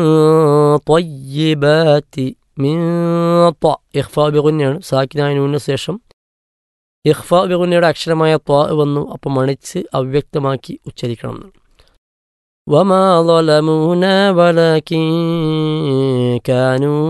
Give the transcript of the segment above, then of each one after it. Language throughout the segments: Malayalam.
ത്വയ്യിബാത്തി മിൻ ത്വ ഇഖ്ഫാ ബിഗുന്നയാണ് സാക്കിനായ നൂന് ശേഷം ഇഖ്ഫാ ബിഗുന്നയുടെ അക്ഷരമായ ത്വ വന്നു അപ്പം മണിച്ച് അവ്യക്തമാക്കി ഉച്ചരിക്കണം وما ظلمونا ولكن كانوا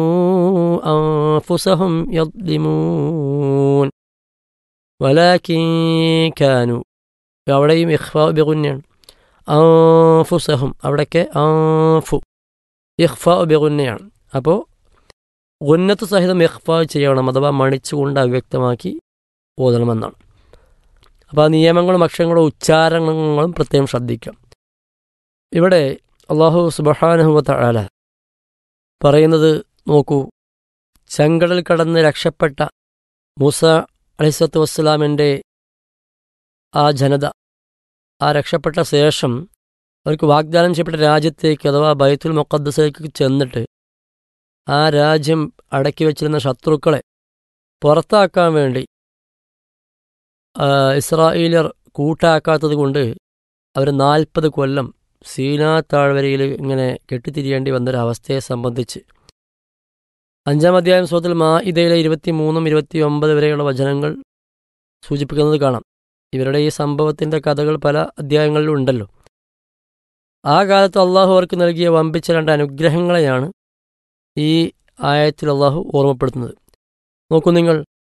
أنفسهم يظلمون ولكن كانوا അവിടെയും ഇഖ്ഫാ ബിഗുന്നയാണ് അൻഫുസഹും അവിടേക്ക് ആഫു ഇഖ്ഫാ ബിഗുന്നയാണ് അപ്പോൾ ഉന്നത്ത് സഹിതം ഇഖ്ഫാ ചെയ്യണം അഥവാ മണിച്ചുകൊണ്ട് അവ്യക്തമാക്കി ഓതണമെന്നാണ് അപ്പോൾ ആ നിയമങ്ങളും അക്ഷരങ്ങളും ഉച്ചാരണങ്ങളും പ്രത്യേകം ശ്രദ്ധിക്കാം ഇവിടെ അള്ളാഹു സുബഹാനുഹുവത്ത ആല പറയുന്നത് നോക്കൂ ചെങ്കടൽ കടന്ന് രക്ഷപ്പെട്ട മൂസ അലിസത്ത് വസ്സലാമിൻ്റെ ആ ജനത ആ രക്ഷപ്പെട്ട ശേഷം അവർക്ക് വാഗ്ദാനം ചെയ്യപ്പെട്ട രാജ്യത്തേക്ക് അഥവാ ബൈത്തുൽ മുഖദ്സിലേക്ക് ചെന്നിട്ട് ആ രാജ്യം അടക്കി വെച്ചിരുന്ന ശത്രുക്കളെ പുറത്താക്കാൻ വേണ്ടി ഇസ്രായേലിയർ കൂട്ടാക്കാത്തത് കൊണ്ട് അവർ നാൽപ്പത് കൊല്ലം സീനാ താഴ്വരയിൽ ഇങ്ങനെ കെട്ടിത്തിരിയേണ്ടി വന്നൊരവസ്ഥയെ സംബന്ധിച്ച് അഞ്ചാം അധ്യായം സുഹൃത്തിൽ മാ ഇതയിലെ ഇരുപത്തി മൂന്നും ഇരുപത്തി ഒമ്പത് വരെയുള്ള വചനങ്ങൾ സൂചിപ്പിക്കുന്നത് കാണാം ഇവരുടെ ഈ സംഭവത്തിൻ്റെ കഥകൾ പല അധ്യായങ്ങളിലും ഉണ്ടല്ലോ ആ കാലത്ത് അള്ളാഹു അവർക്ക് നൽകിയ വമ്പിച്ച രണ്ട് അനുഗ്രഹങ്ങളെയാണ് ഈ ആയത്തിൽ അള്ളാഹു ഓർമ്മപ്പെടുത്തുന്നത് നോക്കൂ നിങ്ങൾ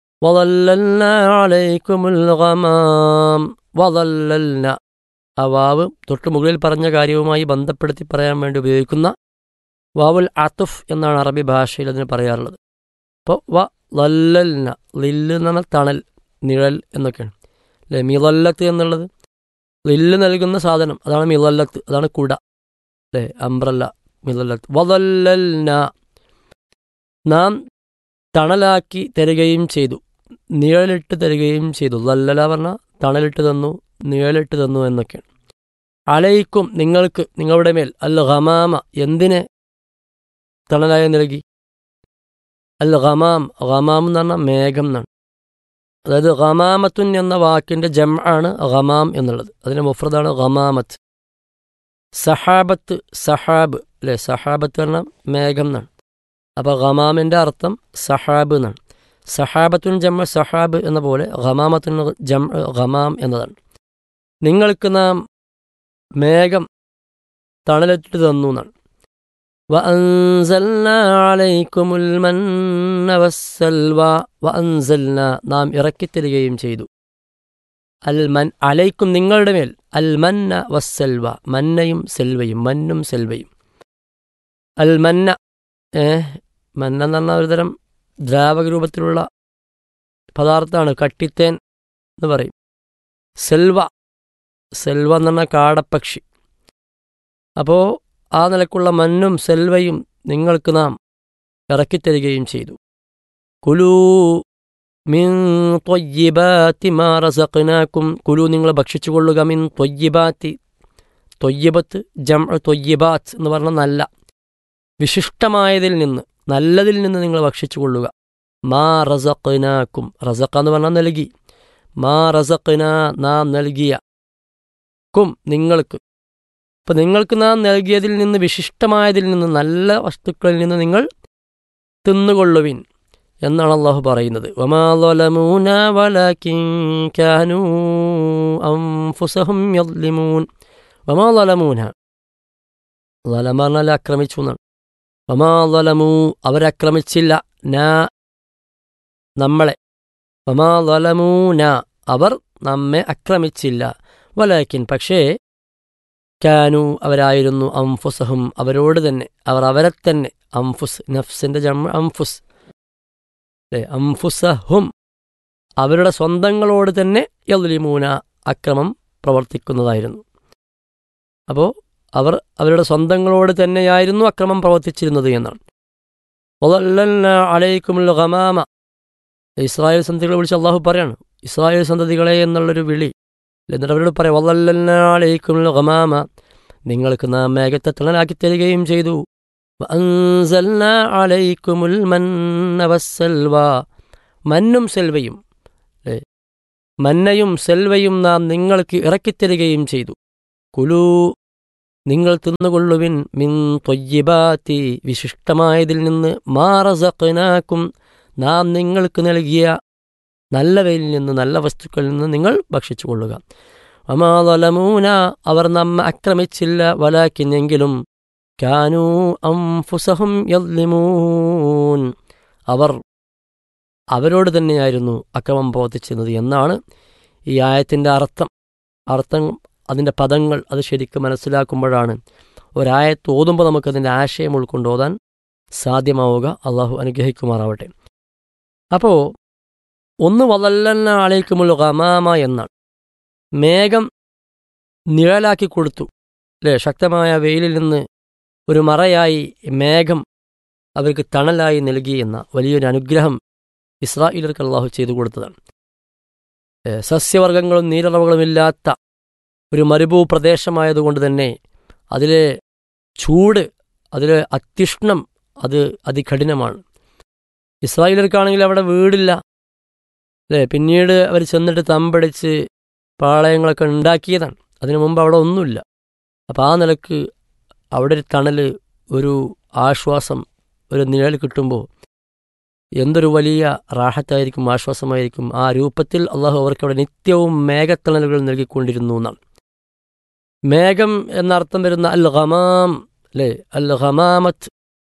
വതല്ലൽന ആ വാവ് തൊട്ട് മുകളിൽ പറഞ്ഞ കാര്യവുമായി ബന്ധപ്പെടുത്തി പറയാൻ വേണ്ടി ഉപയോഗിക്കുന്ന വാവുൽ അത്തുഫ് എന്നാണ് അറബി ഭാഷയിൽ അതിന് പറയാറുള്ളത് അപ്പോൾ വ ലല്ലൽന ലില്ല് എന്ന് പറഞ്ഞാൽ തണൽ നിഴൽ എന്നൊക്കെയാണ് അല്ലേ മിലല്ലത്ത് എന്നുള്ളത് ലില്ല് നൽകുന്ന സാധനം അതാണ് മിലല്ലത്ത് അതാണ് കുട അല്ലേ അംബ്രല്ല മിലല്ലത്ത് വതല്ലൽന നാം തണലാക്കി തരികയും ചെയ്തു നിഴലിട്ട് തരികയും ചെയ്തു ലല്ലല പറഞ്ഞാൽ തണലിട്ട് തന്നു നിഴലിട്ട് തന്നു എന്നൊക്കെയാണ് അലയിക്കും നിങ്ങൾക്ക് നിങ്ങളുടെ മേൽ അൽ ഖമാമ എന്തിനെ തണലായി നൽകി അൽ ഖമാം ഖമാം എന്ന് പറഞ്ഞാൽ മേഘം എന്നാണ് അതായത് ഖമാമത്തുൻ എന്ന വാക്കിൻ്റെ ജം ആണ് ഖമാം എന്നുള്ളത് അതിൻ്റെ മുഫ്രദാണ് ഖമാമത്ത് സഹാബത്ത് സഹാബ് അല്ലേ സഹാബത്ത് പറഞ്ഞാൽ മേഘം എന്നാണ് അപ്പോൾ ഖമാമിൻ്റെ അർത്ഥം സഹാബ് എന്നാണ് സഹാബത്തുൻ ജമ്മ സഹാബ് എന്ന പോലെ ഖമാമത്തുൻ ജം ഖമാം എന്നതാണ് നിങ്ങൾക്ക് നാം മേഘം തണലിട്ട് തന്നു എന്നാണ് നാം ഇറക്കിത്തരികയും ചെയ്തു അൽ മൻ അലൈക്കും നിങ്ങളുടെ മേൽ അൽ മന്ന വസ്സൽവ മന്നയും സെൽവയും മന്നും സെൽവയും അൽ മന്ന ഏ മന്ന എന്ന് പറഞ്ഞ ഒരുതരം ദ്രാവക രൂപത്തിലുള്ള പദാർത്ഥമാണ് കട്ടിത്തേൻ എന്ന് പറയും സെൽവ സെൽവ എന്ന് പറഞ്ഞാൽ കാടപ്പക്ഷി അപ്പോൾ ആ നിലക്കുള്ള മണ്ണും സെൽവയും നിങ്ങൾക്ക് നാം ഇറക്കിത്തരികയും ചെയ്തു കുലൂ മിൻ തൊയ്യബാത്തി മാ റസഖ്നാക്കും കുലു നിങ്ങൾ ഭക്ഷിച്ചുകൊള്ളുക മിൻ തൊയ്യബാത്തി തൊയ്യബത്ത് ജം തൊയ്യബാത്ത് എന്ന് പറഞ്ഞാൽ നല്ല വിശിഷ്ടമായതിൽ നിന്ന് നല്ലതിൽ നിന്ന് നിങ്ങൾ ഭക്ഷിച്ചുകൊള്ളുക മാ റസഖ്നാക്കും റസഖ എന്ന് പറഞ്ഞാൽ നൽകി മാ റസഖ്ന നാം നൽകിയ ക്കും നിങ്ങൾക്ക് അപ്പം നിങ്ങൾക്ക് നാം നൽകിയതിൽ നിന്ന് വിശിഷ്ടമായതിൽ നിന്ന് നല്ല വസ്തുക്കളിൽ നിന്ന് നിങ്ങൾ തിന്നുകൊള്ളുവിൻ എന്നാണ് അള്ളാഹു പറയുന്നത് പറഞ്ഞാൽ ആക്രമിച്ചു എന്നാണ് വമാലമു അവരക്രമിച്ചില്ല നാ നമ്മളെ വമാലമൂന അവർ നമ്മെ ആക്രമിച്ചില്ല വലാക്കിൻ പക്ഷേ കാനു അവരായിരുന്നു അംഫുസഹും അവരോട് തന്നെ അവർ അവരെ തന്നെ അംഫുസ് നഫ്സിന്റെ ജമ്മ അംഫുസ് അല്ലേ അംഫുസഹും അവരുടെ സ്വന്തങ്ങളോട് തന്നെ യലിമൂന അക്രമം പ്രവർത്തിക്കുന്നതായിരുന്നു അപ്പോൾ അവർ അവരുടെ സ്വന്തങ്ങളോട് തന്നെയായിരുന്നു അക്രമം പ്രവർത്തിച്ചിരുന്നത് എന്നാണ് അലൈക്കുമുള്ള ഗമാമ ഇസ്രായേൽ സന്തതികളെ വിളിച്ച് അള്ളാഹു പറയാണ് ഇസ്രായേൽ സന്തതികളെ എന്നുള്ളൊരു വിളി എന്നിട്ട് അവരോട് പറയാം വല്ലല്ലാളേക്കുമുള്ള ഗമാമ നിങ്ങൾക്ക് നാം മേഘത്തെ തണലാക്കി തരികയും ചെയ്തു അലൈക്കുമുൽ മന്നവസൽവ മന്നും സെൽവയും അല്ലേ മന്നയും സെൽവയും നാം നിങ്ങൾക്ക് ഇറക്കിത്തരികയും ചെയ്തു കുലൂ നിങ്ങൾ തിന്നുകൊള്ളുവിൻ മിൻ തൊയ്യബാത്തി വിശിഷ്ടമായതിൽ നിന്ന് മാറസക്കനാക്കും നാം നിങ്ങൾക്ക് നൽകിയ നല്ലവയിൽ നിന്ന് നല്ല വസ്തുക്കളിൽ നിന്ന് നിങ്ങൾ ഭക്ഷിച്ചു കൊള്ളുക അമാതലമൂന അവർ നമ്മെ ആക്രമിച്ചില്ല വലാക്കിന്നെങ്കിലും കാനൂ അംഫുസഹും യദ്ലിമൂൻ അവർ അവരോട് തന്നെയായിരുന്നു അക്രമം പ്രവർത്തിച്ചിരുന്നത് എന്നാണ് ഈ ആയത്തിൻ്റെ അർത്ഥം അർത്ഥം അതിൻ്റെ പദങ്ങൾ അത് ശരിക്കും മനസ്സിലാക്കുമ്പോഴാണ് ഒരായത്ത് ഓതുമ്പോൾ നമുക്കതിൻ്റെ ആശയം ഉൾക്കൊണ്ട് ഓതാൻ സാധ്യമാവുക അള്ളാഹു അനുഗ്രഹിക്കുമാറാവട്ടെ അപ്പോൾ ഒന്ന് വളല്ലന്ന ആളേക്കുമുള്ള ഗമാമ എന്നാണ് മേഘം നിഴലാക്കി കൊടുത്തു അല്ലേ ശക്തമായ വെയിലിൽ നിന്ന് ഒരു മറയായി മേഘം അവർക്ക് തണലായി നൽകി എന്ന വലിയൊരു അനുഗ്രഹം ഇസ്രായേലർക്ക് അള്ളാഹു ചെയ്തു കൊടുത്തതാണ് സസ്യവർഗ്ഗങ്ങളും നീരളവുകളും ഇല്ലാത്ത ഒരു മരുഭൂ പ്രദേശമായതുകൊണ്ട് തന്നെ അതിലെ ചൂട് അതിലെ അത്യുഷ്ണം അത് അതികഠിനമാണ് ഇസ്രായേലർക്കാണെങ്കിൽ അവിടെ വീടില്ല അല്ലേ പിന്നീട് അവർ ചെന്നിട്ട് തമ്പടിച്ച് പാളയങ്ങളൊക്കെ ഉണ്ടാക്കിയതാണ് അതിനു മുമ്പ് അവിടെ ഒന്നുമില്ല അപ്പോൾ ആ നിലക്ക് അവിടെ ഒരു തണൽ ഒരു ആശ്വാസം ഒരു നിഴൽ കിട്ടുമ്പോൾ എന്തൊരു വലിയ റാഹത്തായിരിക്കും ആശ്വാസമായിരിക്കും ആ രൂപത്തിൽ അള്ളാഹു അവർക്ക് അവിടെ നിത്യവും മേഘത്തണലുകൾ നൽകിക്കൊണ്ടിരുന്നു എന്നാണ് മേഘം എന്നർത്ഥം വരുന്ന അൽ ഖമാം അല്ലേ അൽ ഖമാമത്ത്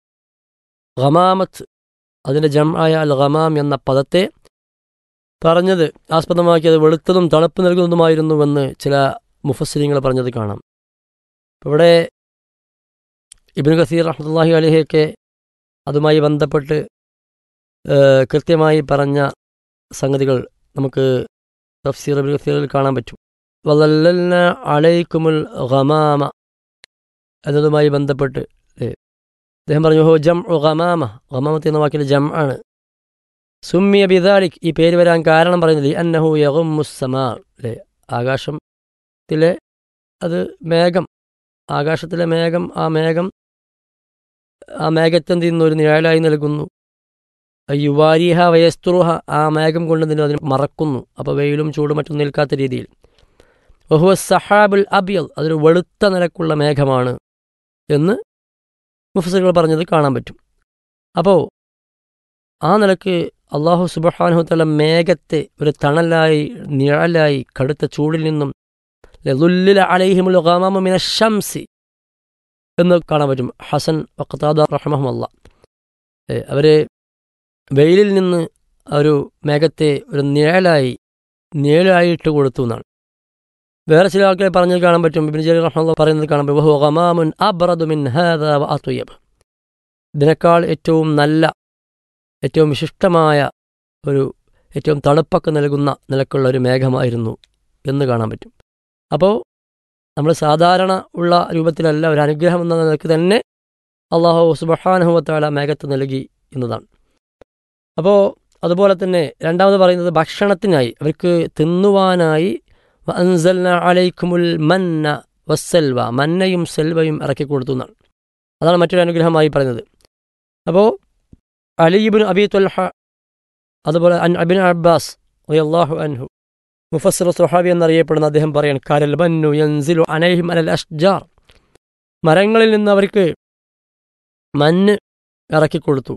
ഖമാമത്ത് അതിൻ്റെ ജംആയ അൽ ഖമാം എന്ന പദത്തെ പറഞ്ഞത് ആസ്പദമാക്കിയത് വെളുത്തതും തണുപ്പ് നൽകുന്നതുമായിരുന്നുവെന്ന് ചില മുഫസ്സിരിങ്ങൾ പറഞ്ഞത് കാണാം ഇവിടെ ഇബിൻ ഖസീർ റഹ്മത്തുല്ലാഹി അലിഹയൊക്കെ അതുമായി ബന്ധപ്പെട്ട് കൃത്യമായി പറഞ്ഞ സംഗതികൾ നമുക്ക് തഫ്സീർ ഇബിൻ ഖസീറിൽ കാണാൻ പറ്റും വലല്ലന അലൈക്കുമുൽ ഖമാമ എന്നതുമായി ബന്ധപ്പെട്ട് അദ്ദേഹം പറഞ്ഞു ഹോ ജം ഖമാമ ഖമാമത്ത് എന്ന വാക്കിൽ ജം ആണ് സുമ്മിയ ബിദാലിക് ഈ പേര് വരാൻ കാരണം പറയുന്നത് അന്നഹു യഹുമുസ്സമാ അല്ലേ ആകാശത്തിലെ അത് മേഘം ആകാശത്തിലെ മേഘം ആ മേഘം ആ മേഘത്തെന്ത് ചെയ്യുന്നു ഒരു നിഴലായി നൽകുന്നു യുവാരിഹ വയസ്തുറുഹ ആ മേഘം കൊണ്ട് തന്നെ അതിന് മറക്കുന്നു അപ്പോൾ വെയിലും ചൂടും മറ്റും നിൽക്കാത്ത രീതിയിൽ വഹുവ സഹാബുൽ അബിയൽ അതൊരു വെളുത്ത നിലക്കുള്ള മേഘമാണ് എന്ന് മുഫസറുകൾ പറഞ്ഞത് കാണാൻ പറ്റും അപ്പോൾ ആ നിലക്ക് അള്ളാഹു സുബഹാനുഹത്തല മേഘത്തെ ഒരു തണലായി നിഴലായി കടുത്ത ചൂടിൽ നിന്നും ലുല്ലില അലൈഹിമുൽ ഗമാമിന ഷംസി എന്ന് കാണാൻ പറ്റും ഹസൻ വഖത്താദ റഹ്മഹമല്ല അവർ വെയിലിൽ നിന്ന് ഒരു മേഘത്തെ ഒരു നിഴലായി നിഴലായിട്ട് കൊടുത്തു എന്നാണ് വേറെ ചില ആൾക്കാരെ പറഞ്ഞത് കാണാൻ പറ്റും ബിബിൻ ജലീൽ റഹ്മല്ല പറയുന്നത് കാണാൻ പറ്റും വഹു ഗമാമുൻ അബ്റദു മിൻ ഹാദ വ അത്വയബ് ഇതിനേക്കാൾ ഏറ്റവും നല്ല ഏറ്റവും വിശിഷ്ടമായ ഒരു ഏറ്റവും തണുപ്പൊക്കെ നൽകുന്ന നിലക്കുള്ള ഒരു മേഘമായിരുന്നു എന്ന് കാണാൻ പറ്റും അപ്പോൾ നമ്മൾ സാധാരണ ഉള്ള രൂപത്തിലല്ല ഒരു അനുഗ്രഹം എന്ന നിലക്ക് തന്നെ അള്ളാഹു സുബഹാനുഹത്താല മേഘത്ത് നൽകി എന്നതാണ് അപ്പോൾ അതുപോലെ തന്നെ രണ്ടാമത് പറയുന്നത് ഭക്ഷണത്തിനായി അവർക്ക് തിന്നുവാനായി അൻസൽന അലൈക്കുമുൽ മന്ന വസ്സൽവ മന്നയും സെൽവയും ഇറക്കി കൊടുത്തു എന്നാണ് അതാണ് മറ്റൊരു അനുഗ്രഹമായി പറയുന്നത് അപ്പോൾ അലിബിൻ അബി തൊൽഹ അതുപോലെ അൻ അബിൻ അബ്ബാസ് അള്ളാഹു അൻഹു മുഫസ്സിർ സുഹാബി എന്നറിയപ്പെടുന്ന അദ്ദേഹം പറയാണ് കരൽ ബന്നു യൻസിലു അനൈഹിം അലൽ അഷ്ജാർ മരങ്ങളിൽ നിന്ന് അവർക്ക് മഞ്ഞ് ഇറക്കിക്കൊടുത്തു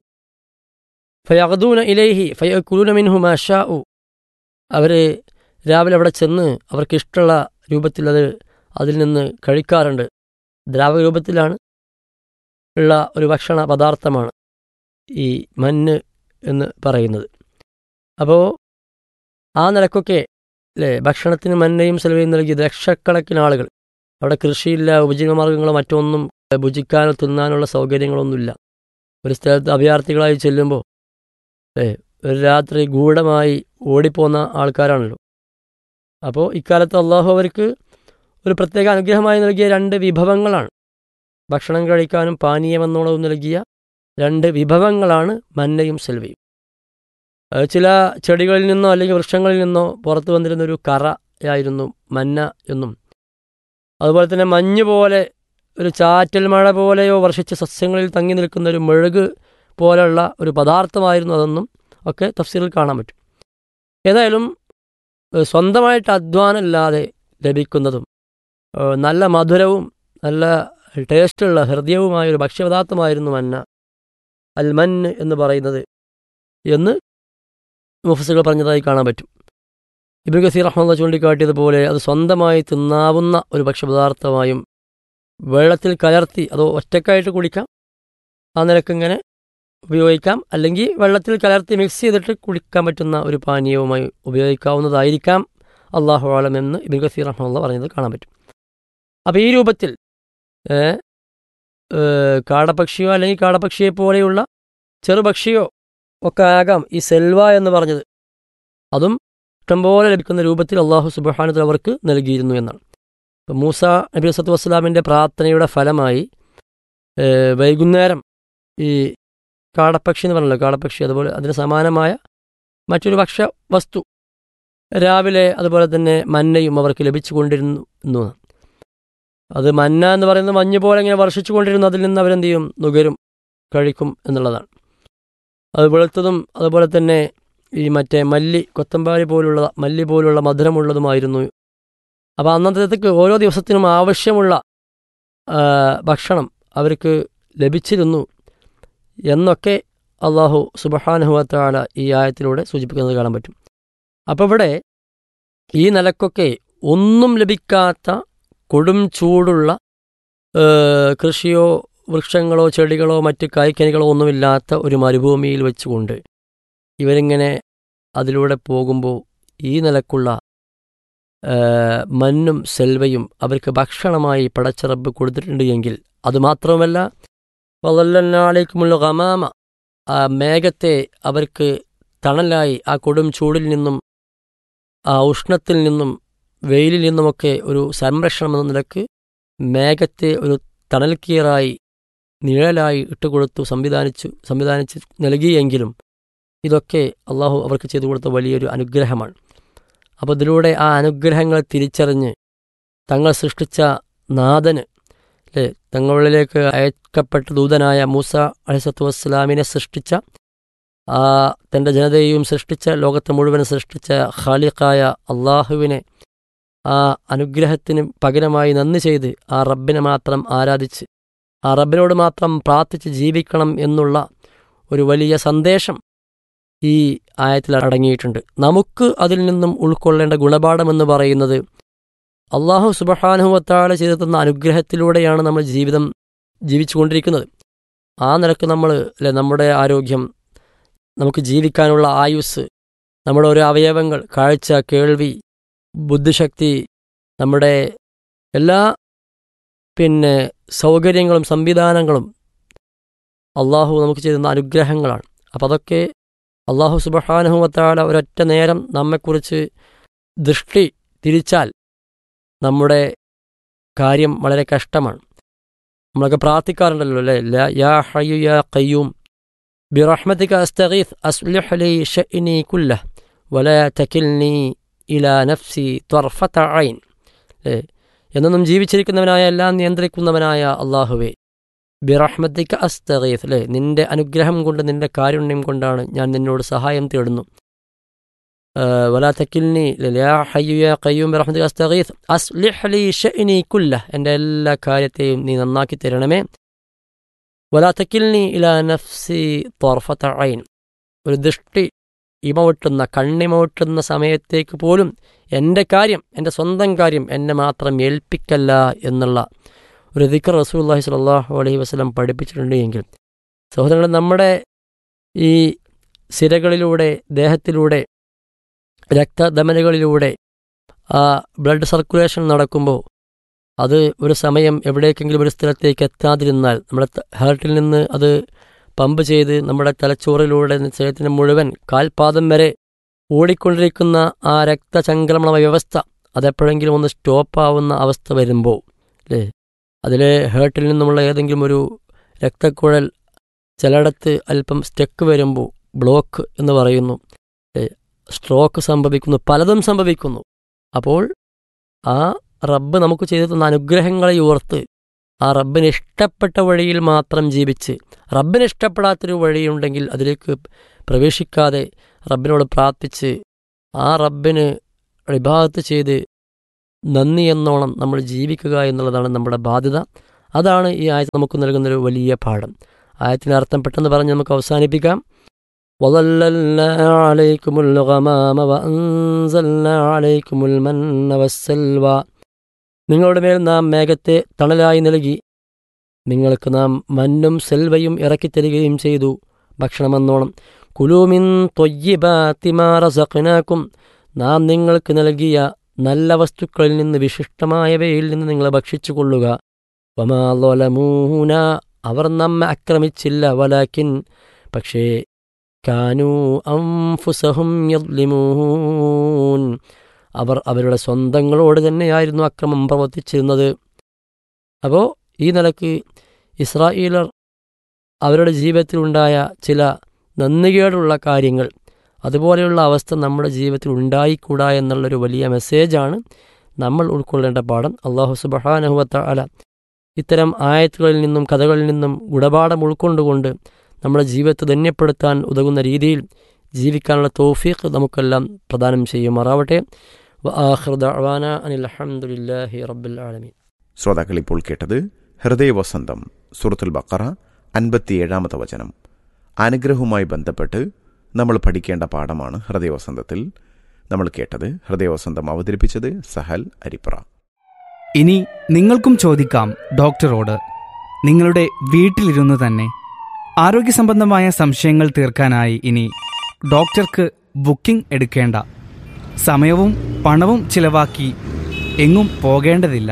ഫയഖദൂന ഇലൈഹി ഫയക്കുലൂന മിൻഹു മാഷാഉ അവർ രാവിലെ അവിടെ ചെന്ന് അവർക്ക് ഇഷ്ടമുള്ള രൂപത്തിൽ അത് അതിൽ നിന്ന് കഴിക്കാറുണ്ട് ദ്രാവക രൂപത്തിലാണ് ഉള്ള ഒരു ഭക്ഷണ പദാർത്ഥമാണ് ഈ മഞ്ഞ് എന്ന് പറയുന്നത് അപ്പോൾ ആ നിലക്കൊക്കെ അല്ലേ ഭക്ഷണത്തിന് മന്നയും സെലവയും നൽകി ലക്ഷക്കണക്കിന് ആളുകൾ അവിടെ കൃഷിയില്ല ഉപജീവനമാർഗ്ഗങ്ങളോ മറ്റൊന്നും ഭുജിക്കാനോ തിന്നാനുള്ള സൗകര്യങ്ങളൊന്നുമില്ല ഒരു സ്ഥലത്ത് അഭയാർത്ഥികളായി ചെല്ലുമ്പോൾ അല്ലേ ഒരു രാത്രി ഗൂഢമായി ഓടിപ്പോന്ന ആൾക്കാരാണല്ലോ അപ്പോൾ ഇക്കാലത്ത് അള്ളാഹു അവർക്ക് ഒരു പ്രത്യേക അനുഗ്രഹമായി നൽകിയ രണ്ട് വിഭവങ്ങളാണ് ഭക്ഷണം കഴിക്കാനും പാനീയമെന്നോണവും നൽകിയ രണ്ട് വിഭവങ്ങളാണ് മന്നയും സെൽവയും ചില ചെടികളിൽ നിന്നോ അല്ലെങ്കിൽ വൃക്ഷങ്ങളിൽ നിന്നോ പുറത്തു വന്നിരുന്ന ഒരു കറയായിരുന്നു മന്ന എന്നും അതുപോലെ തന്നെ മഞ്ഞ് പോലെ ഒരു ചാറ്റൽ മഴ പോലെയോ വർഷിച്ച സസ്യങ്ങളിൽ തങ്ങി നിൽക്കുന്ന ഒരു മെഴുക് പോലെയുള്ള ഒരു പദാർത്ഥമായിരുന്നു അതെന്നും ഒക്കെ തഫ്സീറിൽ കാണാൻ പറ്റും ഏതായാലും സ്വന്തമായിട്ട് അധ്വാനമില്ലാതെ ലഭിക്കുന്നതും നല്ല മധുരവും നല്ല ടേസ്റ്റുള്ള ഹൃദയവുമായ ഒരു ഭക്ഷ്യപദാർത്ഥമായിരുന്നു മന്ന അൽ മൻ എന്ന് പറയുന്നത് എന്ന് മുഫസുകൾ പറഞ്ഞതായി കാണാൻ പറ്റും ഇബിൻ ഗസീർ റഹ്മദ് ചൂണ്ടിക്കാട്ടിയതുപോലെ അത് സ്വന്തമായി തിന്നാവുന്ന ഒരു ഭക്ഷ്യപദാർത്ഥമായും വെള്ളത്തിൽ കലർത്തി അതോ ഒറ്റക്കായിട്ട് കുടിക്കാം ആ നിലക്കിങ്ങനെ ഉപയോഗിക്കാം അല്ലെങ്കിൽ വെള്ളത്തിൽ കലർത്തി മിക്സ് ചെയ്തിട്ട് കുടിക്കാൻ പറ്റുന്ന ഒരു പാനീയവുമായി ഉപയോഗിക്കാവുന്നതായിരിക്കാം അള്ളാഹു ആലം എന്ന് ഇബിൻ ഗസീർ റഹ്മുള്ള പറഞ്ഞത് കാണാൻ പറ്റും അപ്പോൾ ഈ രൂപത്തിൽ കാടപക്ഷിയോ അല്ലെങ്കിൽ കാടപക്ഷിയെ പോലെയുള്ള ചെറുപക്ഷിയോ ഒക്കെ ആകാം ഈ സെൽവ എന്ന് പറഞ്ഞത് അതും ഇഷ്ടംപോലെ ലഭിക്കുന്ന രൂപത്തിൽ അള്ളാഹു സുബഹാനത്തിൽ അവർക്ക് നൽകിയിരുന്നു എന്നാണ് ഇപ്പം മൂസ നബി വസത്ത് വസ്സലാമിൻ്റെ പ്രാർത്ഥനയുടെ ഫലമായി വൈകുന്നേരം ഈ കാടപ്പക്ഷി എന്ന് പറഞ്ഞല്ലോ കാടപ്പക്ഷി അതുപോലെ അതിന് സമാനമായ മറ്റൊരു ഭക്ഷ്യ വസ്തു രാവിലെ അതുപോലെ തന്നെ മന്നയും അവർക്ക് ലഭിച്ചു കൊണ്ടിരുന്നു എന്നു അത് മന്ന എന്ന് പറയുന്നത് മഞ്ഞ് പോലെ ഇങ്ങനെ വർഷിച്ചു കൊണ്ടിരുന്നു അതിൽ നിന്ന് അവരെന്ത് ചെയ്യും നുകരും കഴിക്കും എന്നുള്ളതാണ് അത് വെളുത്തതും അതുപോലെ തന്നെ ഈ മറ്റേ മല്ലി കൊത്തമ്പാരി പോലുള്ള മല്ലി പോലുള്ള മധുരമുള്ളതുമായിരുന്നു അപ്പോൾ അന്നത്തേക്ക് ഓരോ ദിവസത്തിനും ആവശ്യമുള്ള ഭക്ഷണം അവർക്ക് ലഭിച്ചിരുന്നു എന്നൊക്കെ അള്ളാഹു സുബഹാനുഹത്താല ഈ ആയത്തിലൂടെ സൂചിപ്പിക്കുന്നത് കാണാൻ പറ്റും അപ്പോൾ ഇവിടെ ഈ നിലക്കൊക്കെ ഒന്നും ലഭിക്കാത്ത കൊടും ചൂടുള്ള കൃഷിയോ വൃക്ഷങ്ങളോ ചെടികളോ മറ്റ് കായ്ക്കനികളോ ഒന്നുമില്ലാത്ത ഒരു മരുഭൂമിയിൽ വെച്ചുകൊണ്ട് ഇവരിങ്ങനെ അതിലൂടെ പോകുമ്പോൾ ഈ നിലക്കുള്ള മണ്ണും സെൽവയും അവർക്ക് ഭക്ഷണമായി പടച്ചിറപ്പ് കൊടുത്തിട്ടുണ്ട് എങ്കിൽ അതുമാത്രവുമല്ല വല്ലനാളേക്കുമുള്ള ഗമാമ ആ മേഘത്തെ അവർക്ക് തണലായി ആ കൊടും ചൂടിൽ നിന്നും ആ ഉഷ്ണത്തിൽ നിന്നും വെയിലിൽ നിന്നുമൊക്കെ ഒരു സംരക്ഷണം എന്ന നിലക്ക് മേഘത്തെ ഒരു തണൽക്കീറായി നിഴലായി ഇട്ടുകൊടുത്തു സംവിധാനിച്ചു സംവിധാനിച്ച് നൽകിയെങ്കിലും ഇതൊക്കെ അള്ളാഹു അവർക്ക് ചെയ്തു കൊടുത്ത വലിയൊരു അനുഗ്രഹമാണ് അപ്പോൾ ഇതിലൂടെ ആ അനുഗ്രഹങ്ങൾ തിരിച്ചറിഞ്ഞ് തങ്ങൾ സൃഷ്ടിച്ച നാഥന് അല്ലേ തങ്ങളിലേക്ക് അയക്കപ്പെട്ട ദൂതനായ മൂസ അലിസത്തു വസ്സലാമിനെ സൃഷ്ടിച്ച ആ തൻ്റെ ജനതയെയും സൃഷ്ടിച്ച ലോകത്തെ മുഴുവൻ സൃഷ്ടിച്ച ഖാലിഖായ അള്ളാഹുവിനെ ആ അനുഗ്രഹത്തിന് പകരമായി നന്ദി ചെയ്ത് ആ റബ്ബിനെ മാത്രം ആരാധിച്ച് ആ റബ്ബിനോട് മാത്രം പ്രാർത്ഥിച്ച് ജീവിക്കണം എന്നുള്ള ഒരു വലിയ സന്ദേശം ഈ ആയത്തിൽ അടങ്ങിയിട്ടുണ്ട് നമുക്ക് അതിൽ നിന്നും ഉൾക്കൊള്ളേണ്ട ഗുണപാഠമെന്ന് പറയുന്നത് അള്ളാഹു സുബഹാനുഹത്താല ചെയ്തു തന്ന അനുഗ്രഹത്തിലൂടെയാണ് നമ്മൾ ജീവിതം ജീവിച്ചുകൊണ്ടിരിക്കുന്നത് ആ നിലക്ക് നമ്മൾ അല്ലെ നമ്മുടെ ആരോഗ്യം നമുക്ക് ജീവിക്കാനുള്ള ആയുസ് നമ്മുടെ ഓരോ അവയവങ്ങൾ കാഴ്ച കേൾവി ബുദ്ധിശക്തി നമ്മുടെ എല്ലാ പിന്നെ സൗകര്യങ്ങളും സംവിധാനങ്ങളും അള്ളാഹു നമുക്ക് ചെയ്യുന്ന അനുഗ്രഹങ്ങളാണ് അപ്പം അതൊക്കെ അള്ളാഹു സുബഹാനുഹത്താല ഒരൊറ്റ നേരം നമ്മെക്കുറിച്ച് ദൃഷ്ടി തിരിച്ചാൽ നമ്മുടെ കാര്യം വളരെ കഷ്ടമാണ് നമ്മളൊക്കെ പ്രാർത്ഥിക്കാറുണ്ടല്ലോ അല്ലേ യാ ഹയ്യു യാ കയ്യൂം ബിറഹ്മത്തിക അസ്തഗീസ് അസ്ലിഹ് ലി ഷഅ്നി കുല്ലഹ് വല തകിൽനി ഇലാ നഫ്സി ത്വർഫത ഐൻ അല്ലേ എന്നൊന്നും ജീവിച്ചിരിക്കുന്നവനായ എല്ലാം നിയന്ത്രിക്കുന്നവനായ അള്ളാഹുവേ ബിറഹ്മത്തിക്ക അസ്തഗീസ് അല്ലേ നിന്റെ അനുഗ്രഹം കൊണ്ട് നിന്റെ കാരുണ്യം കൊണ്ടാണ് ഞാൻ നിന്നോട് സഹായം തേടുന്നു വലാ തക്കിൽനി യാ ഹയ്യു യാ ഖയ്യൂം ബിറഹ്മത്തിക അസ്തഗീസ് അസ്ലിഹ് ലി ഷഅ്നി കുല്ലഹ് എൻ്റെ എല്ലാ കാര്യത്തെയും നീ നന്നാക്കി തരണമേ വലാ തക്കിൽനി ഇലാ നഫ്സി ത്വർഫത ഐൻ ഒരു ദൃഷ്ടി ഇമവട്ടുന്ന കണ്ണിമവട്ടുന്ന സമയത്തേക്ക് പോലും എൻ്റെ കാര്യം എൻ്റെ സ്വന്തം കാര്യം എന്നെ മാത്രം ഏൽപ്പിക്കല്ല എന്നുള്ള ഒരു ദിക്കർ റസൂല്ലാഹി സ്വല്ലല്ലാഹു അലൈഹി വസല്ലം പഠിപ്പിച്ചിട്ടുണ്ട് എങ്കിൽ സഹോദരങ്ങൾ നമ്മുടെ ഈ സിരകളിലൂടെ ദേഹത്തിലൂടെ രക്തധമനികളിലൂടെ ആ ബ്ലഡ് സർക്കുലേഷൻ നടക്കുമ്പോൾ അത് ഒരു സമയം എവിടേക്കെങ്കിലും ഒരു സ്ഥലത്തേക്ക് എത്താതിരുന്നാൽ നമ്മുടെ ഹാർട്ടിൽ നിന്ന് അത് പമ്പ് ചെയ്ത് നമ്മുടെ തലച്ചോറിലൂടെ ശരീരത്തിന് മുഴുവൻ കാൽപാദം വരെ ഓടിക്കൊണ്ടിരിക്കുന്ന ആ രക്തചംക്രമണ വ്യവസ്ഥ അതെപ്പോഴെങ്കിലും ഒന്ന് സ്റ്റോപ്പാവുന്ന അവസ്ഥ വരുമ്പോൾ അല്ലേ അതിലെ ഹേർട്ടിൽ നിന്നുമുള്ള ഏതെങ്കിലും ഒരു രക്തക്കുഴൽ ചിലയിടത്ത് അല്പം സ്റ്റെക്ക് വരുമ്പോൾ ബ്ലോക്ക് എന്ന് പറയുന്നു സ്ട്രോക്ക് സംഭവിക്കുന്നു പലതും സംഭവിക്കുന്നു അപ്പോൾ ആ റബ്ബ് നമുക്ക് ചെയ്തു തന്ന അനുഗ്രഹങ്ങളെ ഓർത്ത് ആ റബ്ബിന് ഇഷ്ടപ്പെട്ട വഴിയിൽ മാത്രം ജീവിച്ച് റബ്ബിന് ഇഷ്ടപ്പെടാത്തൊരു വഴിയുണ്ടെങ്കിൽ അതിലേക്ക് പ്രവേശിക്കാതെ റബ്ബിനോട് പ്രാർത്ഥിച്ച് ആ റബ്ബിന് ഇബാദത്ത് ചെയ്ത് നന്ദി എന്നോണം നമ്മൾ ജീവിക്കുക എന്നുള്ളതാണ് നമ്മുടെ ബാധ്യത അതാണ് ഈ ആയത്ത് നമുക്ക് നൽകുന്നൊരു വലിയ പാഠം ആയത്തിൻ്റെ അർത്ഥം പെട്ടെന്ന് പറഞ്ഞ് നമുക്ക് അവസാനിപ്പിക്കാം وظللنا عليكم الغمام وأنزلنا عليكم المن والسلوى നിങ്ങളുടെ മേൽ നാം മേഘത്തെ തണലായി നൽകി നിങ്ങൾക്ക് നാം മന്നും സെൽവയും ഇറക്കിത്തരികയും ചെയ്തു ഭക്ഷണമെന്നോണം കുലൂമിൻ തൊയ്യബാത്തിമാറസഖനാക്കും നാം നിങ്ങൾക്ക് നൽകിയ നല്ല വസ്തുക്കളിൽ നിന്ന് വിശിഷ്ടമായവയിൽ നിന്ന് നിങ്ങൾ ഭക്ഷിച്ചു കൊള്ളുക വമാലമൂന അവർ നമ്മെ ആക്രമിച്ചില്ല വലാക്കിൻ പക്ഷേ കാനു അംഫുസഹും യദ്ലിമൂൻ അവർ അവരുടെ സ്വന്തങ്ങളോട് തന്നെയായിരുന്നു അക്രമം പ്രവർത്തിച്ചിരുന്നത് അപ്പോൾ ഈ നിലക്ക് ഇസ്രായേലർ അവരുടെ ജീവിതത്തിലുണ്ടായ ചില നന്ദികേടുള്ള കാര്യങ്ങൾ അതുപോലെയുള്ള അവസ്ഥ നമ്മുടെ ജീവിതത്തിൽ ഉണ്ടായിക്കൂടാ എന്നുള്ളൊരു വലിയ മെസ്സേജാണ് നമ്മൾ ഉൾക്കൊള്ളേണ്ട പാഠം അള്ളാഹു സുബഹാനഹുവത്ത അല ഇത്തരം ആയത്തുകളിൽ നിന്നും കഥകളിൽ നിന്നും ഗുണപാഠം ഉൾക്കൊണ്ടുകൊണ്ട് നമ്മുടെ ജീവിതത്തെ ധന്യപ്പെടുത്താൻ ഉതകുന്ന രീതിയിൽ ജീവിക്കാനുള്ള തോഫീഖ് നമുക്കെല്ലാം പ്രദാനം ചെയ്യുമാറാവട്ടെ വആഖിർദഅവാന അനിൽ അൽഹംദുലില്ലാഹി റബ്ബിൽ ആലമീൻ ശ്രോതാക്കൾ ഇപ്പോൾ കേട്ടത് ഹൃദയവസന്തം സുറത്തുൽ ബക്കറ അൻപത്തിയേഴാമത്തെ വചനം അനുഗ്രഹവുമായി ബന്ധപ്പെട്ട് നമ്മൾ പഠിക്കേണ്ട പാഠമാണ് ഹൃദയവസന്തത്തിൽ നമ്മൾ കേട്ടത് ഹൃദയവസന്തം അവതരിപ്പിച്ചത് സഹൽ അരിപ്ര ഇനി നിങ്ങൾക്കും ചോദിക്കാം ഡോക്ടറോട് നിങ്ങളുടെ വീട്ടിലിരുന്ന് തന്നെ ആരോഗ്യ സംബന്ധമായ സംശയങ്ങൾ തീർക്കാനായി ഇനി ഡോക്ടർക്ക് ബുക്കിംഗ് എടുക്കേണ്ട സമയവും പണവും ചിലവാക്കി എങ്ങും പോകേണ്ടതില്ല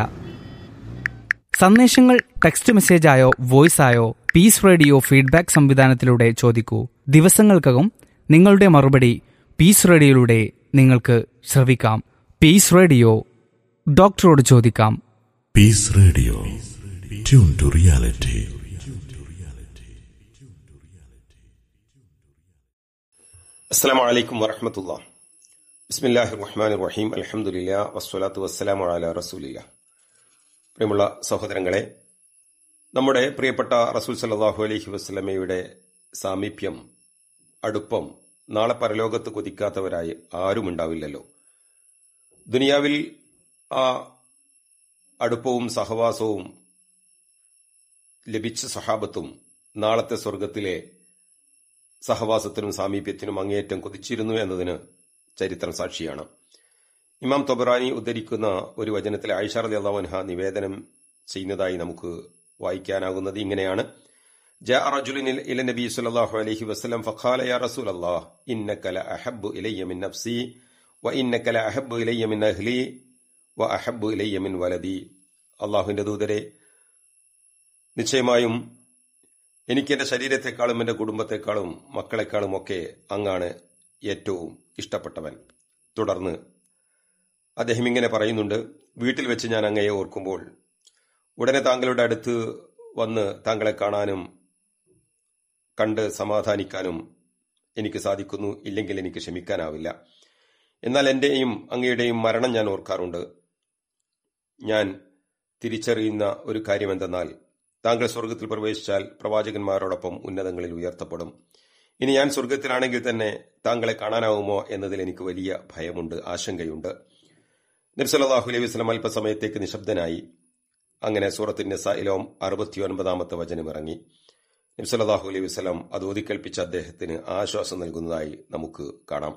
സന്ദേശങ്ങൾ ടെക്സ്റ്റ് മെസ്സേജായോ വോയിസായോ പീസ് റേഡിയോ ഫീഡ്ബാക്ക് സംവിധാനത്തിലൂടെ ചോദിക്കൂ ദിവസങ്ങൾക്കകം നിങ്ങളുടെ മറുപടി പീസ് റേഡിയോയിലൂടെ നിങ്ങൾക്ക് ശ്രവിക്കാം പീസ് റേഡിയോ ഡോക്ടറോട് ചോദിക്കാം Peace Radio. Tune to reality. السلام عليكم ورحمة الله بسم الله الرحمن الرحيم الحمد لله والصلاة والسلام على رسول الله പ്രിയമുള്ള സഹോദരങ്ങളെ നമ്മുടെ പ്രിയപ്പെട്ട റസൂൽ സല്ലാഹു അലൈഹി വസ്ലമയുടെ സാമീപ്യം അടുപ്പം നാളെ പരലോകത്ത് കൊതിക്കാത്തവരായി ആരുമുണ്ടാവില്ലല്ലോ ദുനിയാവിൽ ആ അടുപ്പവും സഹവാസവും ലഭിച്ച സഹാബത്തും നാളത്തെ സ്വർഗത്തിലെ സഹവാസത്തിനും സാമീപ്യത്തിനും അങ്ങേയറ്റം കൊതിച്ചിരുന്നു എന്നതിന് ചരിത്രം സാക്ഷിയാണ് ഇമാം തൊബറാനി ഉദ്ധരിക്കുന്ന ഒരു വചനത്തിൽ ആയിഷ റലി അള്ളാഹുൻഹ നിവേദനം ചെയ്യുന്നതായി നമുക്ക് വായിക്കാനാകുന്നത് ഇങ്ങനെയാണ് جاء رجل إلى النبي صلى الله عليه وسلم فقال يا رسول الله إنك لأحب إلي من نفسي وإنك لأحب إلي من أهلي وأحب إلي من ولدي അള്ളാഹുവിന്റെ ദൂതരെ നിശ്ചയമായും എനിക്ക് എന്റെ ശരീരത്തെക്കാളും എന്റെ കുടുംബത്തെക്കാളും മക്കളെക്കാളും ഒക്കെ അങ്ങാണ് ഏറ്റവും ഇഷ്ടപ്പെട്ടവൻ തുടർന്ന് അദ്ദേഹം ഇങ്ങനെ പറയുന്നുണ്ട് വീട്ടിൽ വെച്ച് ഞാൻ അങ്ങയെ ഓർക്കുമ്പോൾ ഉടനെ താങ്കളുടെ അടുത്ത് വന്ന് താങ്കളെ കാണാനും കണ്ട് സമാധാനിക്കാനും എനിക്ക് സാധിക്കുന്നു ഇല്ലെങ്കിൽ എനിക്ക് ക്ഷമിക്കാനാവില്ല എന്നാൽ എന്റെയും അങ്ങയുടെയും മരണം ഞാൻ ഓർക്കാറുണ്ട് ഞാൻ തിരിച്ചറിയുന്ന ഒരു കാര്യം എന്തെന്നാൽ താങ്കൾ സ്വർഗത്തിൽ പ്രവേശിച്ചാൽ പ്രവാചകന്മാരോടൊപ്പം ഉന്നതങ്ങളിൽ ഉയർത്തപ്പെടും ഇനി ഞാൻ സ്വർഗത്തിലാണെങ്കിൽ തന്നെ താങ്കളെ കാണാനാവുമോ എന്നതിൽ എനിക്ക് വലിയ ഭയമുണ്ട് ആശങ്കയുണ്ട് നബ്സല്ലാഹു അലൈഹി വസ്ലം അല്പസമയത്തേക്ക് നിശബ്ദനായി അങ്ങനെ സൂറത്തിന്റെ നിസായിലോം അറുപത്തിയൊൻപതാമത്തെ വചനം ഇറങ്ങി നബ്സല്ലാഹു അലൈഹി വസ്ലം അത് ഓതിക്കേൽപ്പിച്ച അദ്ദേഹത്തിന് ആശ്വാസം നൽകുന്നതായി നമുക്ക് കാണാം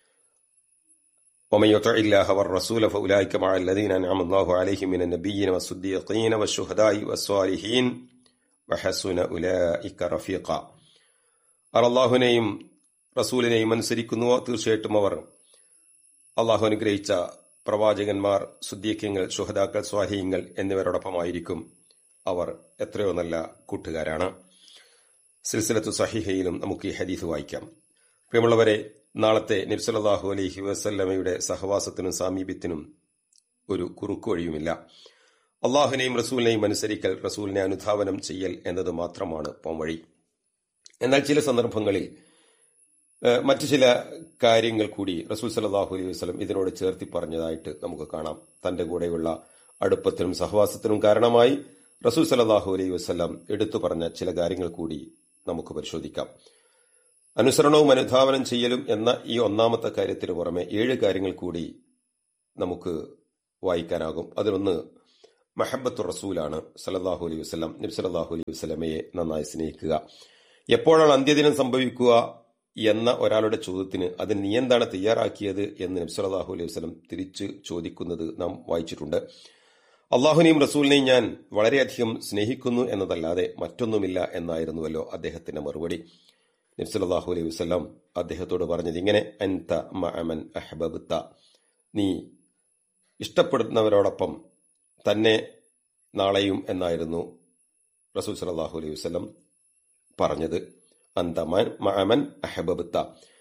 ومن يطع الله والرسول فأولئك مع الذين أنعم الله عليهم من النبيين والصديقين والشهداء والصالحين وحسن أولئك رفيقا അവർ അള്ളാഹുവിനെയും റസൂലിനെയും അനുസരിക്കുന്നുവോ തീർച്ചയായിട്ടും അവർ അള്ളാഹു അനുഗ്രഹിച്ച പ്രവാചകന്മാർ സുദ്ദീഖ്യങ്ങൾ ശുഹദാക്കൾ സ്വാഹീങ്ങൾ എന്നിവരോടൊപ്പമായിരിക്കും അവർ എത്രയോ നല്ല കൂട്ടുകാരാണ് സിൽസിലത്തു സഹിഹയിലും നമുക്ക് ഈ ഹദീസ് വായിക്കാം പ്രിയമുള്ളവരെ നാളത്തെ നബ്സലാഹു അലൈഹി വസല്ലമയുടെ സഹവാസത്തിനും സാമീപ്യത്തിനും ഒരു കുറുക്കുവഴിയുമില്ല അള്ളാഹുവിനെയും റസൂലിനെയും അനുസരിക്കൽ റസൂലിനെ അനുധാവനം ചെയ്യൽ എന്നത് മാത്രമാണ് പോംവഴി എന്നാൽ ചില സന്ദർഭങ്ങളിൽ മറ്റു ചില കാര്യങ്ങൾ കൂടി റസൂൽ സലാഹു അലൈഹി വസ്ലം ഇതിനോട് ചേർത്തി പറഞ്ഞതായിട്ട് നമുക്ക് കാണാം തന്റെ കൂടെയുള്ള അടുപ്പത്തിനും സഹവാസത്തിനും കാരണമായി റസൂൽ സലാഹു അലൈഹി വസ്ലം എടുത്തു പറഞ്ഞ ചില കാര്യങ്ങൾ കൂടി നമുക്ക് പരിശോധിക്കാം അനുസരണവും അനുധാവനം ചെയ്യലും എന്ന ഈ ഒന്നാമത്തെ കാര്യത്തിന് പുറമെ ഏഴ് കാര്യങ്ങൾ കൂടി നമുക്ക് വായിക്കാനാകും അതിലൊന്ന് മഹബത്തു റസൂലാണ് സലല്ലാഹു അലൈഹി വസ്ലം നബി സലല്ലാഹു അലൈഹി വസ്ലമയെ നന്നായി സ്നേഹിക്കുക എപ്പോഴാണ് അന്ത്യദിനം സംഭവിക്കുക എന്ന ഒരാളുടെ ചോദ്യത്തിന് അതിന് നീ എന്താണ് തയ്യാറാക്കിയത് എന്ന് നബി സലല്ലാഹു അലൈഹി വസ്ലം തിരിച്ച് ചോദിക്കുന്നത് നാം വായിച്ചിട്ടുണ്ട് അള്ളാഹുനെയും റസൂലിനെയും ഞാൻ വളരെയധികം സ്നേഹിക്കുന്നു എന്നതല്ലാതെ മറ്റൊന്നുമില്ല എന്നായിരുന്നുവല്ലോ അദ്ദേഹത്തിന്റെ മറുപടി നബ്സലാഹു അലൈഹി വസ്ലാം അദ്ദേഹത്തോട് പറഞ്ഞത് ഇങ്ങനെ അൻത മഅമൻ അഹബബത്ത നീ ഇഷ്ടപ്പെടുന്നവരോടൊപ്പം തന്നെ നാളെയും എന്നായിരുന്നു റസൂൽ സലാഹു അലൈഹി വസ്ലം പറഞ്ഞത് അന്തമൻ മഅമൻ അഹബബത്ത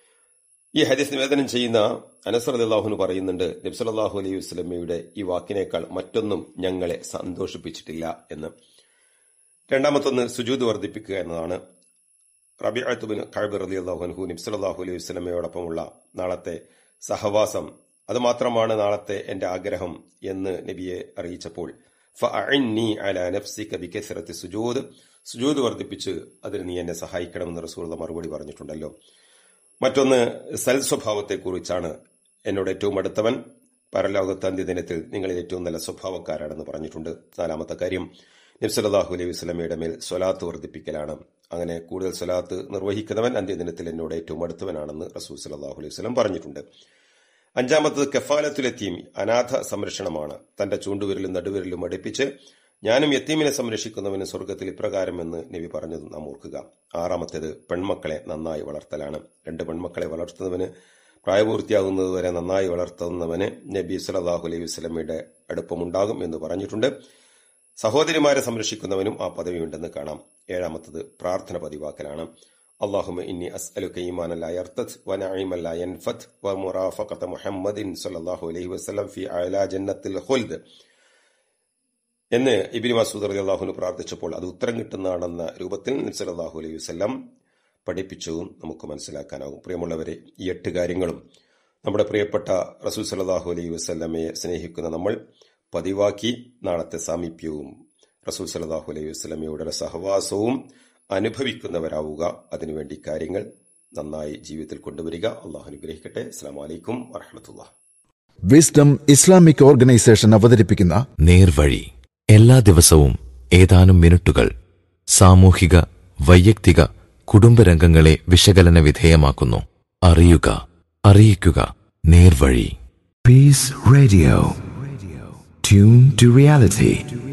ഈ ഹദീസ് നിവേദനം ചെയ്യുന്ന അനസർ അള്ളാഹുന് പറയുന്നുണ്ട് നബ്സലാഹു അലൈഹി വസ്ലമയുടെ ഈ വാക്കിനേക്കാൾ മറ്റൊന്നും ഞങ്ങളെ സന്തോഷിപ്പിച്ചിട്ടില്ല എന്ന് രണ്ടാമത്തൊന്ന് സുജൂദ് വർദ്ധിപ്പിക്കുക എന്നതാണ് റബിഅത്തുബിൻ കഅബ് റളിയല്ലാഹു അൻഹു നബി സല്ലല്ലാഹു അലൈഹി വസല്ലമയോടൊപ്പമുള്ള നാളത്തെ സഹവാസം അത് മാത്രമാണ് നാളത്തെ എന്റെ ആഗ്രഹം എന്ന് നബിയെ അറിയിച്ചപ്പോൾ ഫഅഇന്നി അലാ നഫ്സിക ബികസറത്തി സുജൂദ് സുജൂദ് വർദ്ധിപ്പിച്ച് അതിന് നീ എന്നെ സഹായിക്കണമെന്ന് റസൂലുള്ള മറുപടി പറഞ്ഞിട്ടുണ്ടല്ലോ മറ്റൊന്ന് സൽ സ്വഭാവത്തെക്കുറിച്ചാണ് എന്നോട് ഏറ്റവും അടുത്തവൻ പരലോകത്ത് അന്ത്യദിനത്തിൽ നിങ്ങളിൽ ഏറ്റവും നല്ല സ്വഭാവക്കാരാണെന്ന് പറഞ്ഞിട്ടുണ്ട് നാലാമത്തെ കാര്യം നബ്സലാഹു അലൈഹി വസ്ലമയുടെ മേൽ സ്വലാത്ത് വർദ്ധിപ്പിക്കലാണ് അങ്ങനെ കൂടുതൽ സ്വലാത്ത് നിർവഹിക്കുന്നവൻ അന്ത്യദിനത്തിൽ എന്നോട് ഏറ്റവും അടുത്തവനാണെന്ന് റസൂൽ സലാഹു അലൈഹി വസ്ലം പറഞ്ഞിട്ടുണ്ട് അഞ്ചാമത്തത് കഫാലത്തുലെത്തീം അനാഥ സംരക്ഷണമാണ് തന്റെ ചൂണ്ടുവിരലും നടുവിരലും അടുപ്പിച്ച് ഞാനും യത്തീമിനെ സംരക്ഷിക്കുന്നവന് സ്വർഗത്തിൽ ഇപ്രകാരം എന്ന് നബി പറഞ്ഞത് നാം ഓർക്കുക ആറാമത്തേത് പെൺമക്കളെ നന്നായി വളർത്തലാണ് രണ്ട് പെൺമക്കളെ വളർത്തുന്നവന് പ്രായപൂർത്തിയാകുന്നതുവരെ നന്നായി വളർത്തുന്നവന് നബി സലാഹു അലൈഹി വസ്ലമയുടെ അടുപ്പമുണ്ടാകും എന്ന് പറഞ്ഞിട്ടുണ്ട് സഹോദരിമാരെ സംരക്ഷിക്കുന്നവനും ആ പദവിയുണ്ടെന്ന് കാണാം ഏഴാമത്തത് പ്രാർത്ഥന പതിവാക്കലാണ് اللهم إني أسألك إيمانا لا يرتد ونعيما لا ينفد ومرافقة محمد صلى الله عليه وسلم في أعلى جنة الخلد എന്ന് ഇബിനി മസൂദ് അലി അള്ളാഹുന് പ്രാർത്ഥിച്ചപ്പോൾ അത് ഉത്തരം കിട്ടുന്നതാണെന്ന രൂപത്തിൽ നിസലാഹു അലൈഹി വസ്ലം പഠിപ്പിച്ചതും നമുക്ക് മനസ്സിലാക്കാനാകും പ്രിയമുള്ളവരെ ഈ എട്ട് കാര്യങ്ങളും നമ്മുടെ പ്രിയപ്പെട്ട റസൂൽ സലാഹു അലൈഹി വസ്ലമയെ സ്നേഹിക്കുന്ന നമ്മൾ പതിവാക്കി നാളത്തെ സാമീപ്യവും റസൂൽ സലാഹു അലൈഹി വസ്ലമയുടെ സഹവാസവും അനുഭവിക്കുന്നവരാവുക അതിനുവേണ്ടി കാര്യങ്ങൾ നന്നായി ജീവിതത്തിൽ കൊണ്ടുവരിക അള്ളാഹു അനുഗ്രഹിക്കട്ടെ അസ്സാം വലൈക്കും വറഹമത്തുള്ള വിസ്ഡം ഇസ്ലാമിക് ഓർഗനൈസേഷൻ അവതരിപ്പിക്കുന്ന നേർവഴി എല്ലാ ദിവസവും ഏതാനും മിനിറ്റുകൾ സാമൂഹിക വൈയക്തിക കുടുംബരംഗങ്ങളെ വിശകലന വിധേയമാക്കുന്നു അറിയുക അറിയിക്കുക നേർവഴി Peace Radio. Tune to reality.